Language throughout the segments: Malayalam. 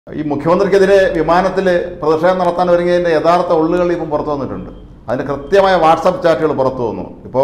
ഈ മുഖ്യമന്ത്രിക്കെതിരെ വിമാനത്തിൽ പ്രതിഷേധം നടത്താൻ ഒരുങ്ങിയതിൻ്റെ യഥാർത്ഥ ഉള്ളുകൾ ഇപ്പം പുറത്തു വന്നിട്ടുണ്ട് അതിന് കൃത്യമായ വാട്സപ്പ് ചാറ്റുകൾ പുറത്തു വന്നു ഇപ്പോൾ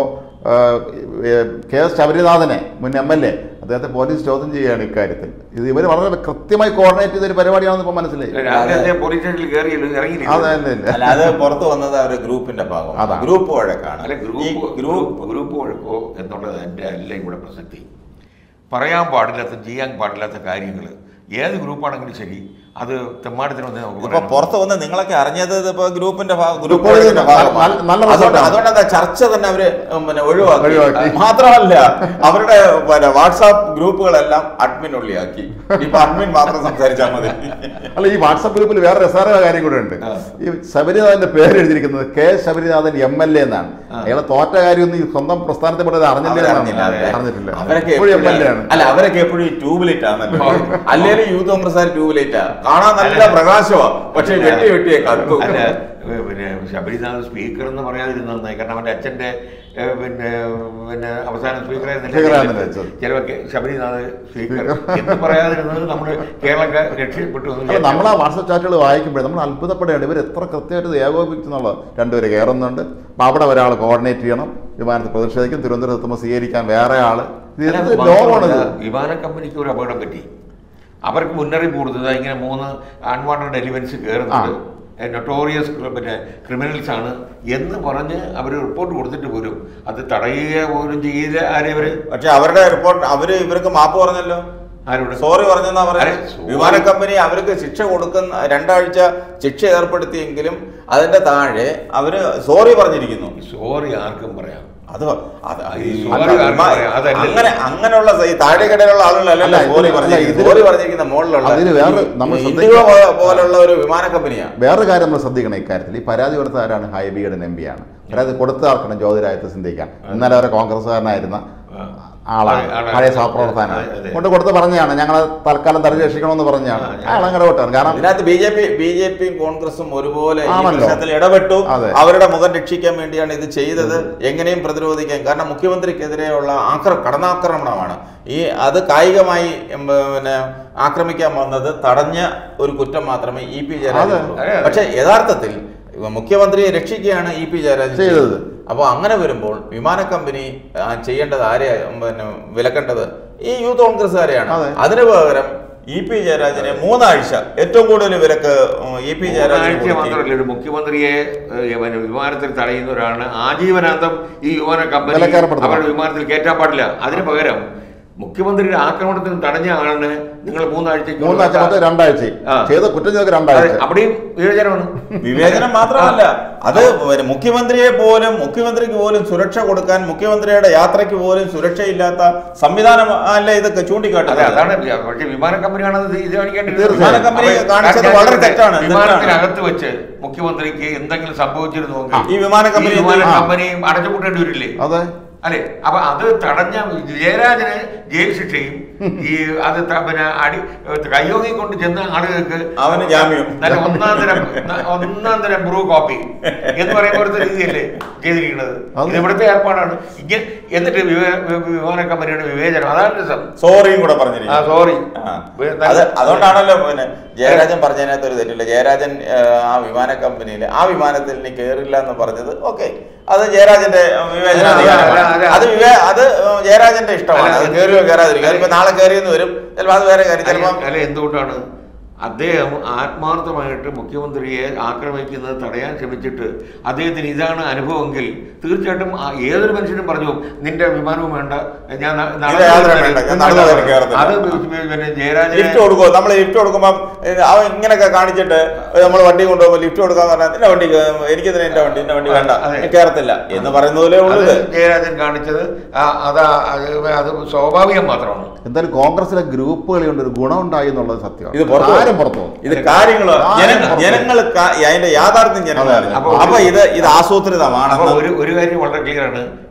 കെ എസ് ശബരിനാഥനെ മുൻ എം എൽ എ അദ്ദേഹത്തെ പോലീസ് ചോദ്യം ചെയ്യുകയാണ് ഇക്കാര്യത്തിൽ ഇത് ഇവർ വളരെ കൃത്യമായി കോർഡിനേറ്റ് ചെയ്തൊരു പരിപാടിയാണെന്ന് ഇപ്പോൾ മനസ്സിലായി രാവിലെ അദ്ദേഹം പോലീസ് സ്റ്റേഷനിൽ കയറി ഇറങ്ങി അതെ അല്ല ഇല്ല അല്ല അത് പുറത്തു വന്നത് ഒരു ഗ്രൂപ്പിന്റെ ഭാഗം അതാണ്. ഗ്രൂപ്പ് വഴക്കാണ് അല്ല ഈ ഗ്രൂപ്പ് ഗ്രൂപ്പ് ഗ്രൂപ്പ് വഴക്കോ എന്നുള്ളത് എൻ്റെ അല്ല ഇവിടെ പ്രസക്തി പറയാൻ പാടില്ലാത്ത ചെയ്യാൻ പാടില്ലാത്ത കാര്യങ്ങൾ ഏത് ഗ്രൂപ്പാണെങ്കിലും ശരി അത് തെമ്മാടത്തിന് വന്ന് നമുക്ക് ഇപ്പൊ പറയണം. പുറത്ത് വന്ന് നിങ്ങളൊക്കെ അറിഞ്ഞത് ഇപ്പൊ ഗ്രൂപ്പിന്റെ ഭാഗം ഗ്രൂപ്പ് ഗ്രൂപ്പ് വഴക്കിന്റെ നല്ല- ഭാഗമാണ്. നല്ല അതുകൊണ്ട് റിസൾട്ടാണ്. അതുകൊണ്ട് എന്താ ചർച്ച തന്നെ അവര് ഉം, പിന്നെ ഒഴിവാക്കി ഒഴിവാക്കി. മാത്രമല്ല അവരുടെ പിന്നെ വാട്സാപ്പ് ഗ്രൂപ്പുകളെല്ലാം അഡ്മിൻ ഉള്ളിയാക്കി ഇപ്പൊ അഡ്മിൻ മാത്രം സംസാരിച്ചാൽ മതി അല്ല ഈ വാട്സപ്പ് ഗ്രൂപ്പിൽ വേറെ രസകരമായ കാര്യം കൂടെ ഉണ്ട് ഈ ശബരിനാഥന്റെ പേര് എഴുതിയിരിക്കുന്നത് K Sabarinathan M L A എന്നാണ് അയാളെ തോറ്റ കാര്യമൊന്നും ഈ സ്വന്തം പ്രസ്ഥാനത്തെ പെട്ടത് അറിഞ്ഞില്ല അവരറിഞ്ഞില്ല, എന്നാണ്. അതെ. അറിഞ്ഞിട്ടില്ല അവരൊക്കെ ഇപ്പോഴും എം എൽ എ എപ്പോഴും- ആണ് അല്ല അവരൊക്കെ എപ്പോഴും ട്യൂബ്ലൈറ്റ് ആണല്ലോ അല്ലെങ്കിൽ യൂത്ത് കോൺഗ്രസ് ട്യൂബ്ലൈറ്റാ കാണാൻ നല്ല പ്രകാശമാ പക്ഷെ വെട്ടി വെട്ടിയെ കത്തും അല്ല ഏ, പിന്നെ ശബരിനാഥ് സ്പീക്കർ എന്ന് പറയാതിരുന്ന നന്നായി കാരണം അവന്റെ അച്ഛന്റെ ഏ, പിന്നെ പിന്നെ അവസാന സ്പീക്കറായിരുന്നില്ല സ്പീക്കറായിരുന്നില്ല അച്ഛൻ. ചിലവൊക്കെ ശബരിനാഥ് സ്പീക്കർ എന്ന് പറയാതിരുന്നത് നമ്മൾ കേരളക്കാർ രക്ഷപ്പെട്ടു എന്ന് അല്ല നമ്മൾ ആ വാട്സപ്പ് ചാറ്റുകൾ വായിക്കുമ്പോഴേ നമ്മൾ അത്ഭുതപ്പെടുകയാണ് ഇവർ എത്ര കൃത്യമായിട്ട് ഇത് ഏകോപിപ്പിച്ചെന്നുള്ളത് രണ്ടുപേര് കയറുന്നുണ്ട് അപ്പം അവിടെ ഒരാൾ കോർഡിനേറ്റ് ചെയ്യണം വിമാനത്തിൽ പ്രതിഷേധിക്കും തിരുവനന്തപുരത്ത് എത്തുമ്പോൾ സ്വീകരിക്കാൻ വേറെ ആൾ ഇത് എന്ത് അല്ല, ലോകമാണിത് മാത്രമല്ല, വിമാന കമ്പനിക്ക് ഒരു അപകടം പറ്റി അവർക്ക് മുന്നറിയിപ്പ് കൊടുത്തത് ഇങ്ങനെ മൂന്ന് അൺവാണ്ടഡ് എലിമെന്റ്സ് കയറുന്നുണ്ട് നൊട്ടോറിയസ് പിന്നെ ക്രിമിനൽസ് ആണ് എന്ന് പറഞ്ഞ് അവർ റിപ്പോർട്ട് കൊടുത്തിട്ട് പോലും അത് തടയുക പോലും ചെയ്യില്ല ആരെവര് പക്ഷെ അവരുടെ റിപ്പോർട്ട് അവര് ഇവർക്ക് മാപ്പ് പറഞ്ഞല്ലോ ആരോട് സോറി പറഞ്ഞെന്നാ അരെ, പറയുന്നത് sorry. വിമാന കമ്പനി അവർക്ക് ശിക്ഷ കൊടുക്കുന്ന രണ്ടാഴ്ച ശിക്ഷ ഏർപ്പെടുത്തിയെങ്കിലും അതിന്റെ താഴെ അവര് സോറി പറഞ്ഞിരിക്കുന്നു സോറി ആർക്കും പറയാം അത് അത് ഈ ഈ sorry ആർക്കും പറയാം, അതല്ല. അങ്ങനെ അങ്ങനെയുള്ള ഈ താഴെക്കടയിലുള്ള ആളുകളല്ല അല്ല, ഇത് സോറി അല്ല, പറഞ്ഞിരിക്കുന്നത് ഇതില് സോറി പറഞ്ഞിരിക്കുന്ന മുകളിലുള്ള അതില് വേറെ നമ്മൾ ഈ ശ്രദ്ധിക്ക- ഇൻഡിഗോ പോ- പോലുള്ള ഒരു വിമാന കമ്പനിയാണ് വേറൊരു കാര്യം നമ്മൾ ശ്രദ്ധിക്കണം ഇക്കാര്യത്തിൽ ഈ പരാതി കൊടുത്ത ആരാണ് ഹൈബിയുടെ എം പി ആണ് പരാതി കൊടുത്ത ആർക്കണം ജ്യോതിരായത്തെ ചിന്തിക്കാൻ ഇന്നലെ അവരെ കോൺഗ്രസ്സുകാരനായിരുന്ന ആളാണ് ആളാണ്. പഴയ സഹപ്രവർത്തകനാണ് അതെ, അതെ. കൊണ്ട് കൊടുത്ത് പറഞ്ഞാണ് ഞങ്ങൾ തൽക്കാലം തരം രക്ഷിക്കണമെന്ന് പറഞ്ഞാണ് ആ, ഞാൻ- അയാൾ അങ്ങനെ വിട്ടാണ് കാരണം ഇതിനകത്ത് B J P B J പിയും കോൺഗ്രസും ഒരുപോലെ ഈ ആണല്ലോ. പ്രശ്നത്തിൽ ഇടപെട്ടു അതെ. അവരുടെ മുഖം രക്ഷിക്കാൻ വേണ്ടിയാണ് ഇത് ചെയ്തത് എങ്ങനെയും പ്രതിരോധിക്കാൻ കാരണം മുഖ്യമന്ത്രിക്കെതിരെയുള്ള ആക്ര കടന്നാക്രമണമാണ് ഈ അത് കായികമായി ഉം, പിന്നെ ആക്രമിക്കാൻ വന്നത് തടഞ്ഞ ഒരു കുറ്റം മാത്രമേ ഇ പി ജയരാജൻ അതെ. അതെ, അതെ. പക്ഷെ യഥാർത്ഥത്തിൽ മുഖ്യമന്ത്രിയെ രക്ഷിക്കുകയാണ് ഇ പി ജയരാജൻ ചെയ്തത്. അപ്പോൾ അങ്ങനെ വരുമ്പോൾ വിമാന കമ്പനി ആ, ചെയ്യേണ്ടത് ആരെ പിന്നെ വിലക്കേണ്ടത് ഈ യൂത്ത് കോൺഗ്രസ്സുകാരെയാണ് അതെ. അതിന് പകരം ഇ പി ജയരാജനെ മൂന്നാഴ്ച ഏറ്റവും കൂടുതൽ വിലക്ക് ഇ പി ജയരാജൻ ഒരാഴ്ച മാത്രമല്ല ഒരു മുഖ്യമന്ത്രിയെ ഏഹ്, പിന്നെ വിമാനത്തിൽ തടയുന്നവരാണ് ആജീവനാന്തം ഈ വിമാന കമ്പനി വിലക്കേർപ്പെടുത്തണം. അവരുടെ വിമാനത്തിൽ കയറ്റാൻ പാടില്ല അതിന് പകരം മുഖ്യമന്ത്രിയുടെ ആക്രമണത്തിന് തടഞ്ഞ ആളാണ് നിങ്ങൾ മൂന്നാഴ്ചയ്ക്ക് മൂന്നാഴ്ച മൊത്തം രണ്ടാഴ്ച ആ. ചെയ്ത കുറ്റം ചെയ്തൊക്കെ അതെ, രണ്ടാഴ്ച അവിടെയും വിവേചനമാണ് വിവേചനം മാത്രമല്ല അത് പിന്നെ മുഖ്യമന്ത്രിയെ പോലും മുഖ്യമന്ത്രിക്ക് പോലും സുരക്ഷ കൊടുക്കാൻ മുഖ്യമന്ത്രിയുടെ യാത്രയ്ക്ക് പോലും സുരക്ഷയില്ലാത്ത സംവിധാനം അല്ല ഇതൊക്കെ അതെ ചൂണ്ടിക്കാട്ടുന്നത് അതാണ് പക്ഷെ വിമാന കമ്പനിയാണ് ഇത് ഇത് കാണിക്കേണ്ടത് തീർച്ചയായും. വിമാന കമ്പനി അപ്പോൾ കാണിച്ചത് ഞാൻ വളരെ ചോദിക്കട്ടെ, തെറ്റാണ്. വിമാനത്തിനകത്ത് വെച്ച് മുഖ്യമന്ത്രിക്ക് എന്തെങ്കിലും സംഭവിച്ചിരുന്നുവെങ്കിൽ ഈ വിമാന കമ്പനി ഈ വിമാന ആ. കമ്പനി അടച്ചുപൂട്ടേണ്ടി വരില്ലേ അതെ അല്ലെ അപ്പൊ അത് തടഞ്ഞ ജയരാജന് ജയിൽ ശിക്ഷയും ഈ അത് ത- പിന്നെ അടി കയ്യോങ്ങി കൊണ്ട് ചെന്ന ആളുകൾക്ക് അവന് ജാമ്യം. നല്ല ഒന്നാം തരം ന- ഒന്നാം തരം ബ്രൂ കോപ്പി എന്ന് പറയുന്ന പോലത്തെ രീതിയല്ലേ ചെയ്തിരിക്കുന്നത് അത് ഇത് ഇവിടുത്തെ ഏർപ്പാടാണ് ഇങ്ങനെ എന്നിട്ട് വിവേ- വി- വിമാന കമ്പനിയുടെ വിവേചനം അതാണ് രസം സോറിയും കൂടെ ആ പറഞ്ഞിരിക്കുന്നു സോറി ആ. അത് അതുകൊണ്ടാണല്ലോ പിന്നെ ജയരാജൻ പറഞ്ഞതിനകത്ത് ഒരു തെറ്റില്ല ജയരാജൻ ആ, ആ വിമാന കമ്പനിയിൽ ആ വിമാനത്തിൽ ഇനി കയറില്ല എന്ന് പറഞ്ഞത് ഓക്കെ അത് ജയരാജന്റെ ആ, വിവേചന അല്ല, അധികാരമാണ്. അല്ല, അല്ല. അത് വിവേ അത് ജയരാജന്റെ ഇഷ്ടമാണ് അല്ല, അത് കയറിയോ കയറാതിരിക്കും അതിപ്പോ നാളെ കയറിയെന്ന് വരും ചിലപ്പോൾ അത് വേറെ കാര്യം ചിലപ്പോൾ അല്ല അല്ല, എന്തുകൊണ്ടാണ് അദ്ദേഹം ആത്മാർത്ഥമായിട്ട് മുഖ്യമന്ത്രിയെ ആക്രമിക്കുന്നത് തടയാൻ ശ്രമിച്ചിട്ട് അദ്ദേഹത്തിന് ഇതാണ് അനുഭവമെങ്കിൽ തീർച്ചയായിട്ടും ആ ഏതൊരു മനുഷ്യനും പറഞ്ഞു പോകും, നിന്റെ വിമാനവും വേണ്ട ഞാൻ ന- നടന്നു യാത്ര വരുന്നത് വേണ്ട, ഞാൻ എന്ന് നടന്നു പറഞ്ഞാൽ വരുന്നത് കയറത്തില്ല. അത് പിന്നെ ജയരാജനെ ലിഫ്റ്റ് കൊടുക്കുമോ നമ്മൾ ലിഫ്റ്റ് കൊടുക്കുമ്പോൾ അവൻ ഇങ്ങനെയൊക്കെ കാണിച്ചിട്ട് നമ്മൾ വണ്ടി കൊണ്ടുപോകുമ്പോൾ ലിഫ്റ്റ് കൊടുക്കാന്ന് പറഞ്ഞാൽ എന്റെ വണ്ടി എനിക്ക് തന്നെ എന്റെ വണ്ടി എന്റെ വണ്ടി വേണ്ട അതെ. ഞാൻ കയറത്തില്ല എന്ന് പറയുന്നതല്ലേ അത് ഉള്ളൂ ഇത്. ജയരാജൻ കാണിച്ചത് ആ- അതാ അത് അത് സ്വാഭാവികം മാത്രമാണ് എന്തായാലും കോൺഗ്രസിലെ ഗ്രൂപ്പുകളി കൊണ്ട് ഒരു ഗുണം ഉണ്ടായി എന്നുള്ളത് സത്യമാണ് ഇത് പുറത്ത് ആരും പുറത്തു പോകും ഇത് കാര്യങ്ങൾ ആരും പുറത്ത് ജനങ്ങൾ അതിന്റെ യാഥാർത്ഥ്യം ജനങ്ങൾ അതെ, അറിഞ്ഞു. അപ്പൊ അപ്പൊ ഇത് ഇത് അപ്പൊ ആസൂത്രിതമാണെന്ന് ഒരു ഒരു കാര്യം വളരെ ക്ലിയർ ആണ്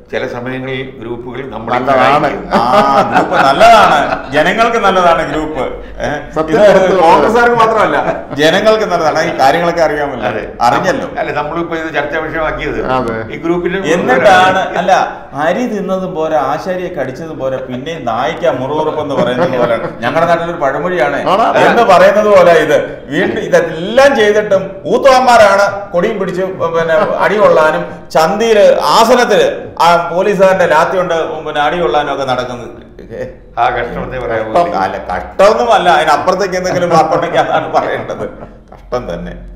ചില സമയങ്ങളിൽ ഗ്രൂപ്പുകൾ നമ്മൾ നല്ലതാണ്. ആ ഗ്രൂപ്പ് നല്ലതാണ് ജനങ്ങൾക്ക് നല്ലതാണ് ഗ്രൂപ്പ് ഏ? സത്യം ഇത് പുറത്ത് കോൺഗ്രസ്സുകാർക്ക് മാത്രമല്ല ജനങ്ങൾക്ക് നല്ലതാണ് ഈ കാര്യങ്ങളൊക്കെ അറിയാമല്ലോ അതെ അറിഞ്ഞല്ലോ അല്ല നമ്മളിപ്പോ ഇത് ചർച്ചാ വിഷയമാക്കിയത് അതെ. ഈ ഗ്രൂപ്പിൽ എന്നിട്ടാണ് അല്ല അരി തിന്നതും പോരാ ആശാരിയെ കടിച്ചതും പോരാ പിന്നെ നായിക്ക മുറുകുറുപ്പെന്ന് പറയുന്നത് പോലെ ഞങ്ങളുടെ നാട്ടിലൊരു പഴമൊഴിയാണ് ആണോ? എന്ന് പറയുന്നത് പോലെ ഇത് വീണ്ടും ഇതെല്ലാം ചെയ്തിട്ടും ഊത്തുവാന്മാരാണ് കൊടിയും പിടിച്ച് പിന്നെ അടി കൊള്ളാനും ചന്തിയില് ആസനത്തില് ആ പോലീസുകാരന്റെ ലാത്തി കൊണ്ട് പിന്നെ അടി കൊള്ളാനും ഒക്കെ നടക്കുന്നത് ഏ, ആ കഷ്ടമത്തെ പറയാൻ കഷ്ടം അല്ല കഷ്ടമൊന്നുമല്ല അതിനപ്പുറത്തേക്ക് എന്തെങ്കിലും വാക്കുണ്ടെങ്കിൽ അതാണ് പറയേണ്ടത് കഷ്ടം തന്നെ